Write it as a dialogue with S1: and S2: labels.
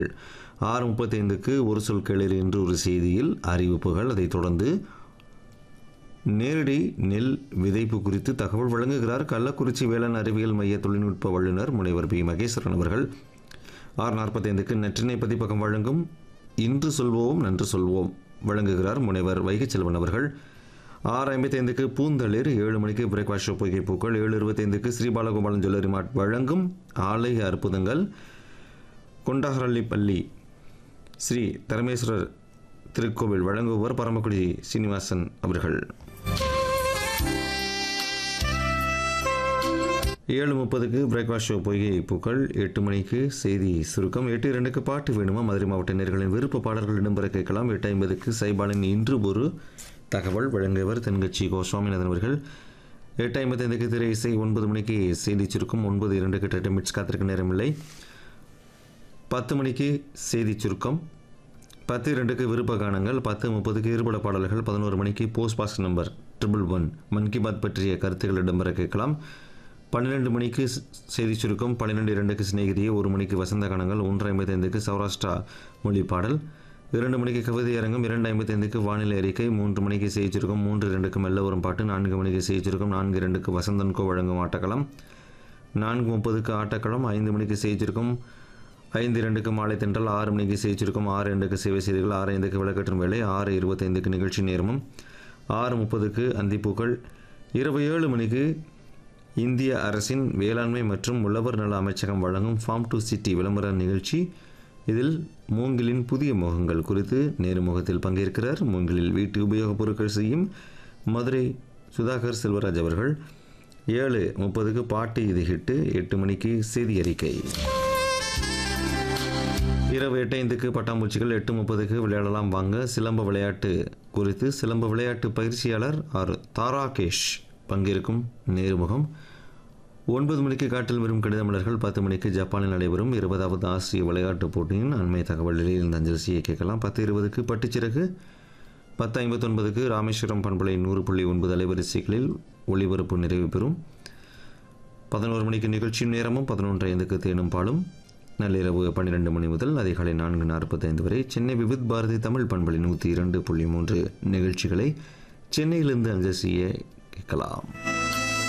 S1: ஆறு முப்பத்தைந்துக்கு ஒரு சொல் கேளீர் என்று ஒரு செய்தியில் அறிவிப்புகள் அதைத் தொடர்ந்து நேரடி நெல் விதைப்பு குறித்து தகவல் வழங்குகிறார் கள்ளக்குறிச்சி வேளாண் அறிவியல் மைய தொழில்நுட்ப வல்லுநர் முனைவர் பி மகேஸ்வரன் அவர்கள் ஆறு நாற்பத்தைந்துக்கு நற்றினை பதிப்பகம் வழங்கும் இன்று சொல்வோம் நன்று சொல்வோம் வழங்குகிறார் முனைவர் வைகைச் செல்வன் அவர்கள் ஆறு ஐம்பத்தைந்துக்கு பூந்தளிர் ஏழு மணிக்கு பிரேக்ஃபாஸ்ட் ஷோ பொய்கை பூக்கள் ஏழு இருபத்தைந்துக்கு ஸ்ரீபாலகோபாலன் ஜுவல்லரி மார்ட் வழங்கும் ஆலய அற்புதங்கள் கொண்டகரள்ளிப்பள்ளி ஸ்ரீ தரமேஸ்வரர் திருக்கோவில் வழங்குபவர் பரமக்குடி சீனிவாசன் அவர்கள் ஏழு முப்பதுக்கு பிரேக்ஃபாஸ்ட் ஷோ பொய்கை பூக்கள் எட்டு மணிக்கு செய்தி சுருக்கம் எட்டு இரண்டுக்கு பாட்டு வேணுமா மதுரை மாவட்ட நேர்களின் விருப்ப பாடல்கள் இடம்பெற கேட்கலாம் எட்டு ஐம்பதுக்கு சைபாலின் இன்று ஒரு தகவல் வழங்கியவர் தென்கட்சி கோ சுவாமிநாதன் அவர்கள் எட்டு ஐம்பத்தைந்துக்கு திரை இசை ஒன்பது மணிக்கு செய்தி சுருக்கம் ஒன்பது இரண்டுக்கு டெட்ட மிட்ஸ் காத்திருக்க நேரமில்லை பத்து மணிக்கு செய்தி சுருக்கம் பத்து இரண்டுக்கு விருப்ப கானங்கள் பத்து முப்பதுக்கு இருபட பாடல்கள் பதினோரு மணிக்கு post box number triple one Mann Ki Baat பற்றிய கருத்துக்கள் இடம்பெற கேட்கலாம் பன்னிரெண்டு மணிக்கு ஸ்- செய்தி சுருக்கம் பன்னிரெண்டு இரண்டுக்கு சிநேகிதியே ஒரு மணிக்கு வசந்த கானங்கள் ஒன்று ஐம்பத்தைந்துக்கு சௌராஷ்டிரா மொழி பாடல் இரண்டு மணிக்கு கவிதை அரங்கம் இரண்டு ஐம்பத்தைந்துக்கு வானிலை அறிக்கை மூன்று மணிக்கு செய்தி சுருக்கம் மூன்று இரண்டுக்கு மெல்ல வரும் பாட்டு நான்கு மணிக்கு செய்தி சுருக்கம் நான்கு இரண்டுக்கு வசந்தன்கோ வழங்கும் ஆட்டக்களம் நான்கு முப்பதுக்கு ஆட்டக்களம் ஐந்து மணிக்கு செய்தி சுருக்கம் ஐந்து இரண்டுக்கு மாலை தென்றல் ஆறு மணிக்கு செய்தி சுருக்கம் ஆறு இரண்டுக்கு சேவை செய்திகள் ஆறு ஐந்துக்கு விளக்கற்றும் வேலை ஆறு இருபத்தைந்துக்கு நிகழ்ச்சி நேரமும் ஆறு முப்பதுக்கு அந்திப்பூக்கள் இரவு ஏழு மணிக்கு இந்திய அரசின் வேளாண்மை மற்றும் உழவர் நல அமைச்சகம் வழங்கும் ஃபார்ம் டு சிட்டி விளம்பர நிகழ்ச்சி இதில் மூங்கிலின் புதிய முகங்கள் குறித்து நேர்முகத்தில் பங்கேற்கிறார் மூங்கிலில் வீட்டு உபயோகப் பொருட்கள் செய்யும் மதுரை சுதாகர் செல்வராஜ் அவர்கள் ஏழு முப்பதுக்கு பாட்டு இது ஹிட்டு எட்டு மணிக்கு செய்தி அறிக்கை இரவு எட்டு ஐந்துக்கு பட்டாம்பூச்சிகள் எட்டு முப்பதுக்கு விளையாடலாம் வாங்க சிலம்ப விளையாட்டு குறித்து சிலம்ப விளையாட்டு பயிற்சியாளர் ஆர் தாராகேஷ் பங்கேற்கும் நேர்முகம் ஒன்பது மணிக்கு காட்டில் வரும் கடிதமலர்கள் பத்து மணிக்கு ஜப்பானில் நடைபெறும் இருபதாவது ஆசிய விளையாட்டுப் போட்டியின் அண்மை தகவல்களில் இந்த அஞ்சலிசியை கேட்கலாம் பத்து இருபதுக்கு பட்டுச்சிறகு பத்து ஐம்பத்தொன்பதுக்கு ராமேஸ்வரம் பண்பலை நூறு புள்ளி ஒன்பது அலைவரிசைகளில் ஒளிபரப்பு நிறைவு பெறும் பதினோரு மணிக்கு நிகழ்ச்சி நேரமும் பதினொன்று ஐந்துக்கு தேனும் பாலும் நள்ளிரவு பன்னிரெண்டு மணி முதல் அதிகாலை நான்கு நாற்பத்தைந்து வரை சென்னை விவித் பாரதி தமிழ் பண்பலை நூற்றி இரண்டு புள்ளி மூன்று நிகழ்ச்சிகளை சென்னையிலிருந்து அஞ்சல் செய்ய கேட்கலாம்